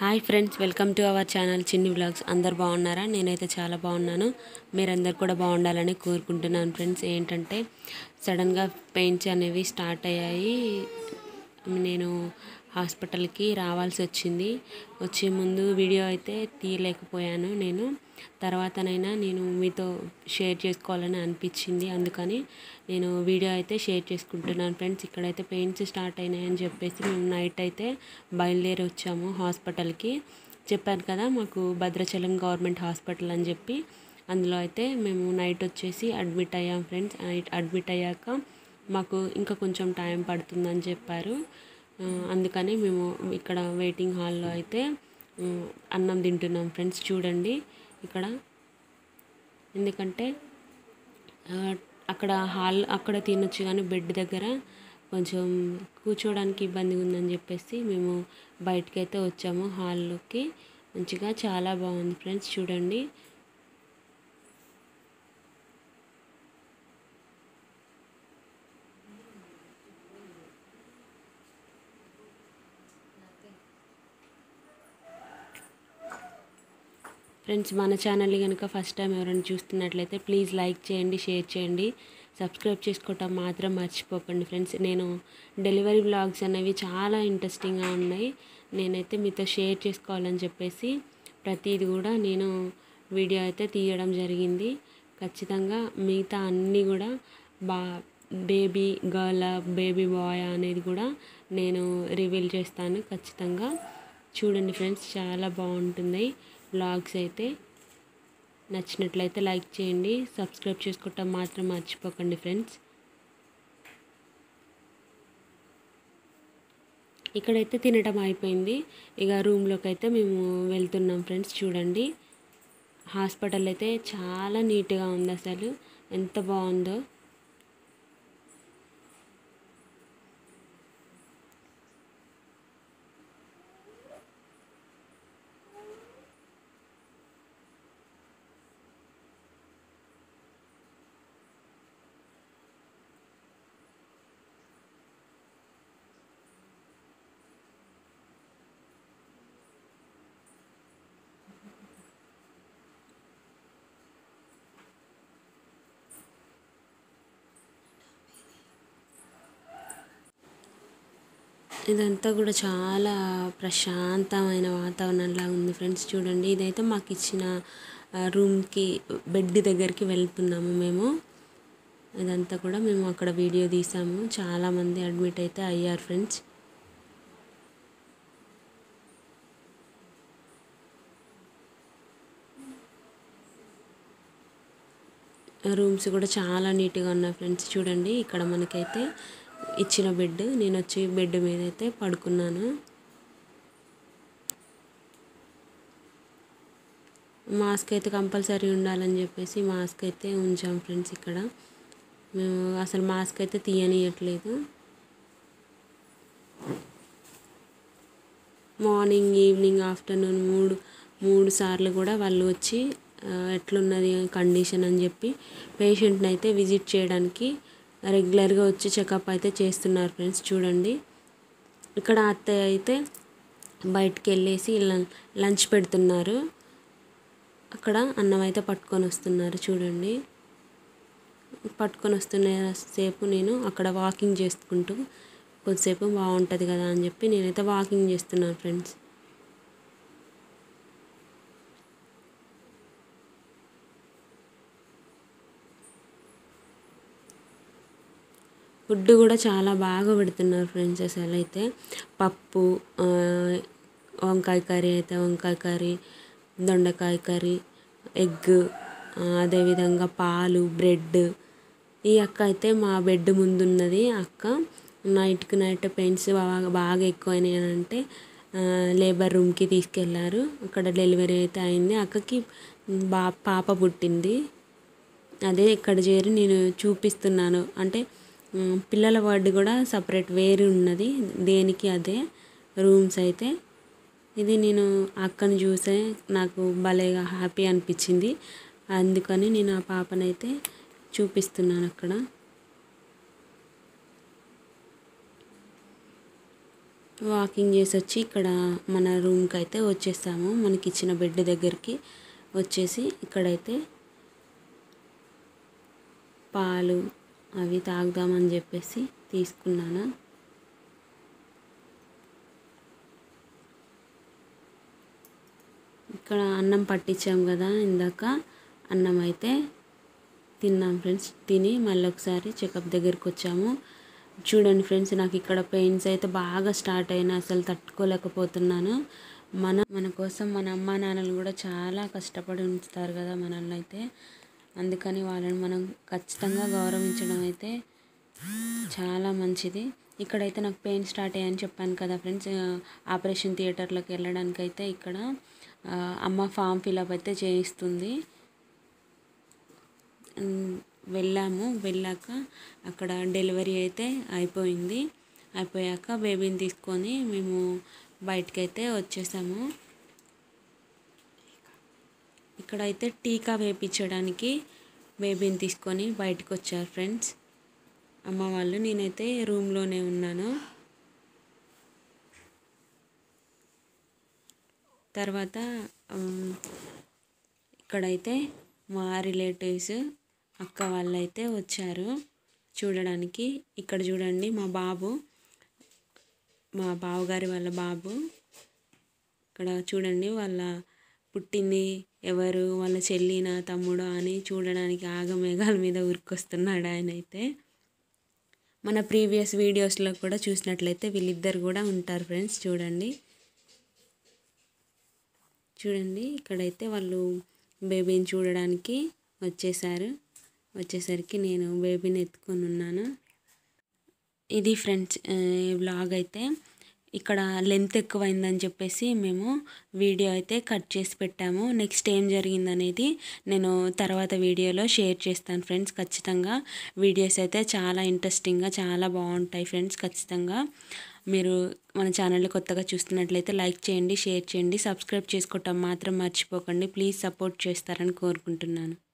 hi friends welcome to our channel Chinni vlogs అందరు బాగున్నారా నేనైతే చాలా బాగున్నాను మీరందరు కూడా బాగుండాలని కోరుకుంటున్నాను ఫ్రెండ్స్ ఏంటంటే సడన్గా పెయిన్స్ అనేవి స్టార్ట్ అయ్యాయి నేను హాస్పిటల్కి రావాల్సి వచ్చింది వచ్చే ముందు వీడియో అయితే తీయలేకపోయాను నేను తర్వాతనైనా నేను మీతో షేర్ చేసుకోవాలని అనిపించింది అందుకని నేను వీడియో అయితే షేర్ చేసుకుంటున్నాను ఫ్రెండ్స్ ఇక్కడైతే పెయిన్స్ స్టార్ట్ అయినాయని చెప్పేసి మేము నైట్ అయితే బయలుదేరి వచ్చాము హాస్పిటల్కి చెప్పాను కదా మాకు భద్రాచలం గవర్నమెంట్ హాస్పిటల్ అని చెప్పి అందులో అయితే మేము నైట్ వచ్చేసి అడ్మిట్ అయ్యాం ఫ్రెండ్స్ నైట్ అడ్మిట్ అయ్యాక మాకు ఇంకా కొంచెం టైం పడుతుందని చెప్పారు ఆ, అందుకని మేము ఇక్కడ వెయిటింగ్ హాల్లో అయితే ఉమ్, అన్నం తింటున్నాం ఫ్రెండ్స్ చూడండి ఇక్కడ ఎందుకంటే ఆ, అక్కడ హాల్ అక్కడ తినొచ్చు కానీ బెడ్ దగ్గర కొంచెం కూర్చోవడానికి ఇబ్బందిగా ఉందని చెప్పేసి మేము బయటకు అయితే వచ్చాము హాల్లోకి మంచిగా చాలా బాగుంది ఫ్రెండ్స్ చూడండి ఫ్రెండ్స్ మన ఛానల్ని కనుక ఫస్ట్ టైం ఎవరైనా చూస్తున్నట్లయితే ప్లీజ్ లైక్ చేయండి షేర్ చేయండి సబ్స్క్రైబ్ చేసుకోవటం మాత్రం మర్చిపోకండి ఫ్రెండ్స్ నేను డెలివరీ బ్లాగ్స్ అనేవి చాలా ఇంట్రెస్టింగ్గా ఉన్నాయి నేనైతే మీతో షేర్ చేసుకోవాలని చెప్పేసి ప్రతిది కూడా నేను వీడియో అయితే తీయడం జరిగింది ఖచ్చితంగా మిగతా అన్నీ కూడా బా బేబీ గర్ల్ బేబీ బాయ్ అనేది కూడా నేను రివీల్ చేస్తాను ఖచ్చితంగా చూడండి ఫ్రెండ్స్ చాలా బాగుంటుంది వ్లాగ్స్ అయితే నచ్చినట్లయితే లైక్ చేయండి సబ్స్క్రైబ్ చేసుకోవటం మాత్రం మర్చిపోకండి ఫ్రెండ్స్ ఇక్కడైతే తినటం అయిపోయింది ఇక రూమ్లోకి అయితే మేము వెళ్తున్నాం ఫ్రెండ్స్ చూడండి హాస్పిటల్ అయితే చాలా నీట్గా ఉంది అసలు ఎంత బాగుందో ఇదంతా కూడా చాలా ప్రశాంతమైన వాతావరణంలా ఉంది ఫ్రెండ్స్ చూడండి ఇదైతే మాకు ఇచ్చిన ఆ, రూమ్కి బెడ్ దగ్గరికి వెళ్తున్నాము మేము ఇదంతా కూడా మేము అక్కడ వీడియో తీసాము చాలామంది అడ్మిట్ అయితే అయ్యారు ఫ్రెండ్స్ రూమ్స్ కూడా చాలా నీట్గా ఉన్నాయి ఫ్రెండ్స్ చూడండి ఇక్కడ మనకైతే ఇచ్చిన బెడ్ నేను వచ్చి బెడ్ మీద అయితే పడుకున్నాను మాస్క్ అయితే కంపల్సరీ ఉండాలని చెప్పేసి మాస్క్ అయితే ఉంచాం ఫ్రెండ్స్ ఇక్కడ మేము అసలు మాస్క్ అయితే తీయనియట్లేదు మార్నింగ్ ఈవినింగ్ ఆఫ్టర్నూన్ మూడు మూడు సార్లు కూడా వాళ్ళు వచ్చి ఆ, ఎట్లున్నది కండిషన్ అని చెప్పి పేషెంట్ని అయితే విజిట్ చేయడానికి రెగ్యులర్గా వచ్చి చెకప్ అయితే చేస్తున్నారు ఫ్రెండ్స్ చూడండి ఇక్కడ అత్తయ్య అయితే బయటికి వెళ్ళేసి లం- లంచ్ పెడుతున్నారు అక్కడ అన్నం అయితే పట్టుకొని వస్తున్నారు చూడండి పట్టుకొని వస్తున్న సేపు నేను అక్కడ వాకింగ్ చేసుకుంటూ కొద్దిసేపు బాగుంటుంది కదా అని చెప్పి నేనైతే వాకింగ్ చేస్తున్నాను ఫ్రెండ్స్ ఫుడ్ కూడా చాలా బాగా పెడుతున్నారు ఫ్రెండ్స్ అసలు అయితే పప్పు ఆ, వంకాయ కర్రీ అయితే వంకాయ కర్రీ దొండకాయ కర్రీ ఎగ్ ఆ, అదేవిధంగా పాలు బ్రెడ్ ఈ అక్క అయితే మా బెడ్ ముందున్నది అక్క నైట్కి నైట్ పెయిన్స్ బాగా బాగా ఎక్కువైనాయి అని అంటే ఆ, లేబర్ రూమ్కి తీసుకెళ్లారు అక్కడ డెలివరీ అయితే అయింది అక్కకి బా పాప పుట్టింది అదే ఇక్కడ చేరి నేను చూపిస్తున్నాను అంటే మ్, పిల్లల వార్డు కూడా సపరేట్ వేరు ఉన్నది దేనికి అదే రూమ్స్ అయితే ఇది నేను అక్కను చూసే నాకు భలేగా హ్యాపీ అనిపించింది అందుకని నేను ఆ పాపనైతే చూపిస్తున్నాను అక్కడ వాకింగ్ చేసి వచ్చి ఇక్కడ మన రూమ్కి అయితే వచ్చేసాము మనకి ఇచ్చిన బెడ్ దగ్గరికి వచ్చేసి ఇక్కడైతే పాలు అవి తాగుదామని చెప్పేసి తీసుకున్నాను ఇక్కడ అన్నం పట్టించాం కదా ఇందాక అన్నం అయితే తిన్నాం ఫ్రెండ్స్ తిని మళ్ళీ ఒకసారి చెకప్ దగ్గరికి వచ్చాము చూడండి ఫ్రెండ్స్ నాకు ఇక్కడ పెయిన్స్ అయితే బాగా స్టార్ట్ అయినా అసలు తట్టుకోలేకపోతున్నాను మన మన కోసం మన అమ్మా నాన్నలు కూడా చాలా కష్టపడి ఉంచుతారు కదా మనల్ని అయితే అందుకని వాళ్ళని మనం ఖచ్చితంగా గౌరవించడం అయితే చాలా మంచిది ఇక్కడైతే నాకు పెయిన్ స్టార్ట్ అయ్యాయని చెప్పాను కదా ఫ్రెండ్స్ ఆపరేషన్ థియేటర్లోకి వెళ్ళడానికి అయితే ఇక్కడ ఆ, అమ్మ ఫామ్ ఫిలప్ అయితే చేయిస్తుంది ఉమ్, వెళ్ళాము వెళ్ళాక అక్కడ డెలివరీ అయితే అయిపోయింది అయిపోయాక బేబీని తీసుకొని మేము బయటకు అయితే వచ్చేసాము ఇక్కడైతే టీకా వేయించడానికి బేబీని తీసుకొని బయటకు వచ్చారు ఫ్రెండ్స్ అమ్మ వాళ్ళు నేనైతే రూమ్లోనే ఉన్నాను తర్వాత ఉమ్, ఇక్కడైతే మా రిలేటివ్స్ అక్క వాళ్ళు అయితే వచ్చారు చూడడానికి ఇక్కడ చూడండి మా బాబు మా బావగారి వాళ్ళ బాబు ఇక్కడ చూడండి వాళ్ళ పుట్టింది ఎవరు వాళ్ళ చెల్లినా తమ్ముడు అని చూడడానికి ఆగమేఘాల మీద ఉరికొస్తున్నాడు ఆయన అయితే మన ప్రీవియస్ వీడియోస్లో కూడా చూసినట్లయితే వీళ్ళిద్దరు కూడా ఉంటారు ఫ్రెండ్స్ చూడండి చూడండి ఇక్కడైతే వాళ్ళు బేబీని చూడడానికి వచ్చేసారు వచ్చేసరికి నేను బేబీని ఎత్తుకొని ఉన్నాను ఇది ఫ్రెండ్స్ వ్లాగ్ అయితే ఇక్కడ లెంత్ ఎక్కువైందని చెప్పేసి మేము వీడియో అయితే కట్ చేసి పెట్టాము నెక్స్ట్ ఏం జరిగిందనేది నేను తర్వాత వీడియోలో షేర్ చేస్తాను ఫ్రెండ్స్ ఖచ్చితంగా వీడియోస్ అయితే చాలా ఇంట్రెస్టింగ్గా చాలా బాగుంటాయి ఫ్రెండ్స్ ఖచ్చితంగా మీరు మన ఛానల్ కొత్తగా చూస్తున్నట్లయితే లైక్ చేయండి షేర్ చేయండి సబ్స్క్రైబ్ చేసుకోవటం మాత్రం మర్చిపోకండి ప్లీజ్ సపోర్ట్ చేస్తారని కోరుకుంటున్నాను